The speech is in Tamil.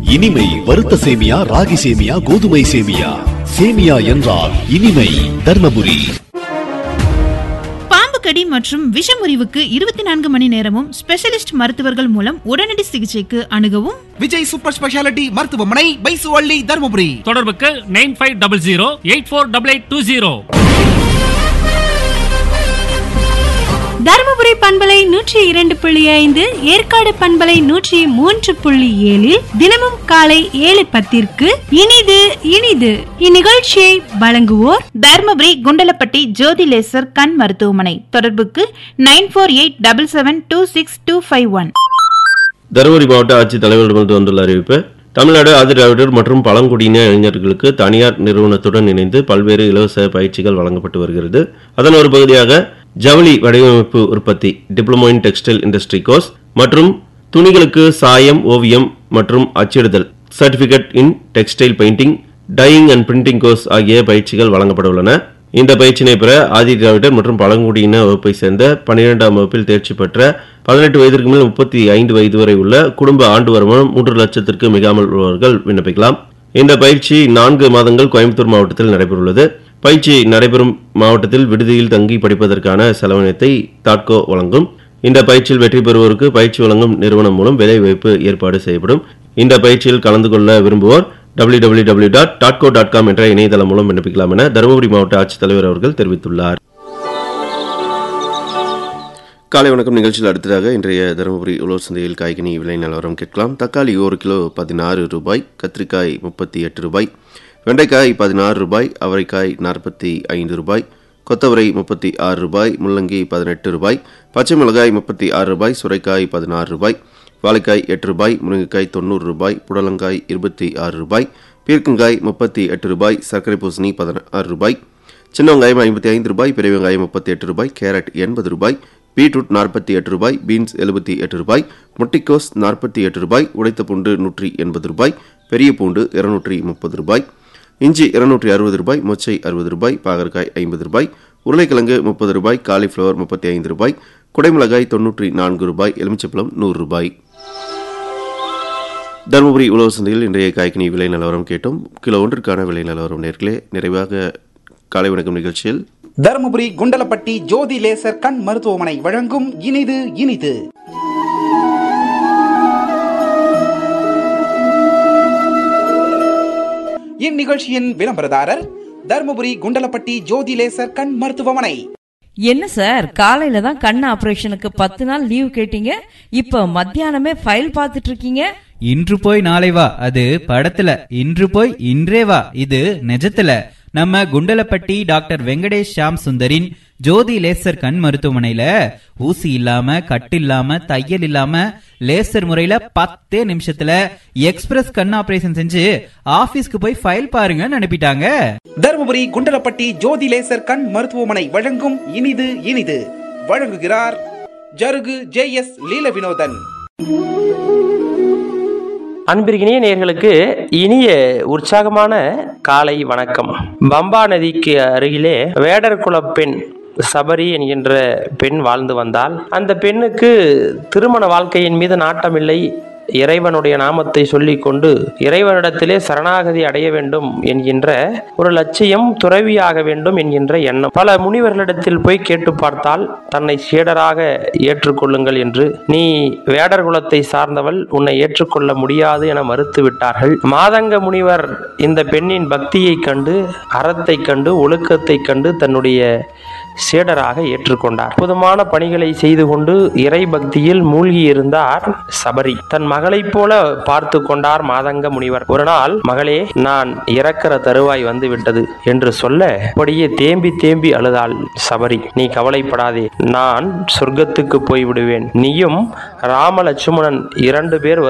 இனிமை வறுத்த சேமியா ராகி சேமியா கோதுமை சேமியா சேமியா என்றால் இனிமை தர்மபுரி பாம்பு கடி மற்றும் விஷமுறிவுக்கு இருபத்தி நான்கு மணி நேரமும் ஸ்பெஷலிஸ்ட் மருத்துவர்கள் மூலம் உடனடி சிகிச்சைக்கு அணுகவும் விஜய் சூப்பர் ஸ்பெஷாலிட்டி மருத்துவமனை பைசுவள்ளி தருமபுரி தொடர்புக்கு nine five double zero eight four double eight two zero Dharmapuri பண்பலை நூற்றி இரண்டு புள்ளி ஐந்து ஏற்காடு பண்பலை நூற்றி மூன்று புள்ளி ஏழில் தினமும் காலை ஏழு பத்திற்கு இனிது இனிது இந்நிகழ்ச்சியை வழங்குவோர் தர்மபுரி குண்டலப்பட்டி ஜோதி லேசர் கண் மருத்துவமனை தொடர்புக்கு nine four eight double seven two six two five one Dharmapuri மாவட்ட ஆட்சித் தலைவரிடமிருந்து வந்துள்ள அறிவிப்பு தமிழ்நாடு ஆதிதிராவிடர் மற்றும் பழங்குடியின இளைஞர்களுக்கு தனியார் நிறுவனத்துடன் இணைந்து பல்வேறு இலவச பயிற்சிகள் வழங்கப்பட்டு வருகிறது அதன் ஒரு பகுதியாக ஜவுளி வடிவமைப்பு உற்பத்தி diploma in textile industry course மற்றும் துணிகளுக்கு சாயம் ஓவியம் மற்றும் அச்சிடுதல் certificate in textile painting dyeing and printing course ஆகிய பயிற்சிகள் வழங்கப்பட உள்ளன இந்த பயிற்சியினை பெற ஆதி திராவிடர் மற்றும் பழங்குடியின வகுப்பை சேர்ந்த பன்னிரெண்டாம் வகுப்பில் தேர்ச்சி பெற்ற பதினெட்டு வயதிற்கு மேல் முப்பத்தி ஐந்து வயது வரை உள்ள குடும்ப ஆண்டு வருமானம் மூன்று லட்சத்திற்கு மிகாமல் உள்ளவர்கள் விண்ணப்பிக்கலாம் இந்த பயிற்சி நான்கு மாதங்கள் கோயம்புத்தூர் மாவட்டத்தில் நடைபெறவுள்ளது பயிற்சி நடைபெறும் மாவட்டத்தில் விடுதியில் தங்கி படிப்பதற்கான செலவினத்தை தாட்கோ வழங்கும் இந்த பயிற்சியில் வெற்றி பெறுவோருக்கு பயிற்சி வழங்கும் நிறுவனம் மூலம் வேலை வாய்ப்பு ஏற்பாடு செய்யப்படும் இந்த பயிற்சியில் கலந்து கொள்ள விரும்புவோர் டபிள்யூ டபிள்யூ டபிள்யூ டாட் டாட்கோ டாட் காம் என்ற இணையதளம் மூலம் விண்ணப்பிக்கலாம் என தருமபுரி மாவட்ட ஆட்சித்தலைவர் அவர்கள் தெரிவித்துள்ளார் காலை வணக்கம் நிகழ்ச்சியில் அடுத்ததாக இன்றைய தருமபுரி உழவர் சந்தையில் காய்கனி விலை நிலவரம் கேட்கலாம் தக்காளி ஒரு கிலோ பதினாறு ரூபாய் கத்திரிக்காய் முப்பத்தி எட்டு ரூபாய் வெண்டைக்காய் பதினாறு ரூபாய் அவரைக்காய் நாற்பத்தி ஐந்து ரூபாய் கொத்தவரை முப்பத்தி ஆறு ரூபாய் முள்ளங்கி பதினெட்டு ரூபாய் பச்சை மிளகாய் முப்பத்தி ஆறு ரூபாய் சுரைக்காய் பதினாறு ரூபாய் வாழைக்காய் எட்டு ரூபாய் முருங்கைக்காய் தொண்ணூறு ரூபாய் புடலங்காய் இருபத்தி ஆறு ரூபாய் பீர்க்கங்காய் முப்பத்தி எட்டு ரூபாய் சர்க்கரை பூசணி பதினாறு ரூபாய் சின்ன வெங்காயம் ஐம்பத்தி ஐந்து ரூபாய் பெரிய வெங்காயம் முப்பத்தி எட்டு ரூபாய் கேரட் எண்பது ரூபாய் பீட்ரூட் நாற்பத்தி எட்டு ரூபாய் பீன்ஸ் எழுபத்தி எட்டு ரூபாய் முட்டைக்கோஸ் நாற்பத்தி எட்டு ரூபாய் உடைத்த பூண்டு நூற்றி எண்பது ரூபாய் பெரிய பூண்டு இருநூற்றி முப்பது ரூபாய் இஞ்சி இருநூற்றி அறுபது ரூபாய் மொச்சை அறுபது ரூபாய் பாகற்காய் ஐம்பது ரூபாய் உருளைக்கிழங்கு முப்பது ரூபாய் காலிஃப்ளவர் முப்பத்தி ஐந்து ரூபாய் குடைமிளகாய் தொன்னூற்றி நான்கு ரூபாய் எலுமிச்சப்பழம் நூறு ரூபாய் தருமபுரி உழவு சந்தையில் இன்றைய காய்கனி விலை நிலவரம் கேட்டோம் கிலோ ஒன்றிற்கான விலை நிலவரம் நேர்களே நிறைவாக காலை வணக்கம் நிகழ்ச்சியில் தருமபுரி குண்டலப்பட்டி ஜோதி லேசர் கண் மருத்துவமனை வழங்கும் இனிது இனிது இந்நிகழ்ச்சியின் விளம்பரதாரர் தருமபுரி குண்டலப்பட்டி ஜோதி லேசர் கண் மருத்துவமனை என்ன சார் காலையில தான் கண் ஆபரேஷனுக்கு பத்து நாள் லீவ் கேட்டீங்க இப்ப மத்தியானமே ஃபைல் பார்த்துட்டு இருக்கீங்க இன்று போய் நாளை வா அது படத்துல இன்று போய் இன்றே வா இது நிஜத்துல நம்ம குண்டலப்பட்டி டாக்டர் வெங்கடேஷ் ஷாம் சுந்தரின் ஜோதி லேசர் கண் மருத்துவமனையில ஊசி இல்லாம கட்டு இல்லாம தையல் இல்லாம லேசர் முறையில பத்தே நிமிஷத்துல எக்ஸ்பிரஸ் கண் ஆபரேஷன் செஞ்சு ஆபீஸ்க்கு போய் ஃபைல் பாருங்கன்னு அனுப்பிட்டாங்க தருமபுரி குண்டலப்பட்டி ஜோதி லேசர் கண் மருத்துவமனை வழங்கும் இனிது இனிது வழங்குகிறார் ஜருகு ஜே எஸ் லீல வினோதன் அன்பிற்கினிய நேர்களுக்கு இனிய உற்சாகமான காலை வணக்கம் பம்பா நதிக்கு அருகிலே வேடர் குலப் பெண் சபரி என்கின்ற பெண் வாழ்ந்து வந்தால் அந்த பெண்ணுக்கு திருமண வாழ்க்கையின் மீது நாட்டமில்லை இறைவனுடைய நாமத்தை சொல்லிக்கொண்டு இறைவனிடத்திலே சரணாகதி அடைய வேண்டும் என்கின்ற ஒரு லட்சியம் துறவியாக வேண்டும் என்கின்ற எண்ணம் பல முனிவர்களிடத்தில் போய் கேட்டு பார்த்தால் தன்னை சீடராக ஏற்றுக்கொள்ளுங்கள் என்று நீ வேடர் குலத்தை சார்ந்தவள் உன்னை ஏற்றுக்கொள்ள முடியாது என மறுத்து விட்டார்கள் மாதங்க முனிவர் இந்த பெண்ணின் பக்தியை கண்டு அறத்தை கண்டு ஒழுக்கத்தை கண்டு தன்னுடைய சீடராக ஏற்றுக்கொண்டார் அற்புதமான பணிகளை செய்து கொண்டு இறை பக்தியில் மூழ்கி இருந்தார் சபரி தன் மகளைப் போல பார்த்து கொண்டார் மாதங்க முனிவர் ஒரு நாள் மகளே நான் இறக்கிற தருவாய் வந்து விட்டது என்று சொல்ல அப்படியே தேம்பி தேம்பி அழுதாள் சபரி நீ கவலைப்படாதே நான் சொர்க்கத்துக்கு போய் விடுவேன் நீயும் ராம லட்சுமணன் இரண்டு பேர்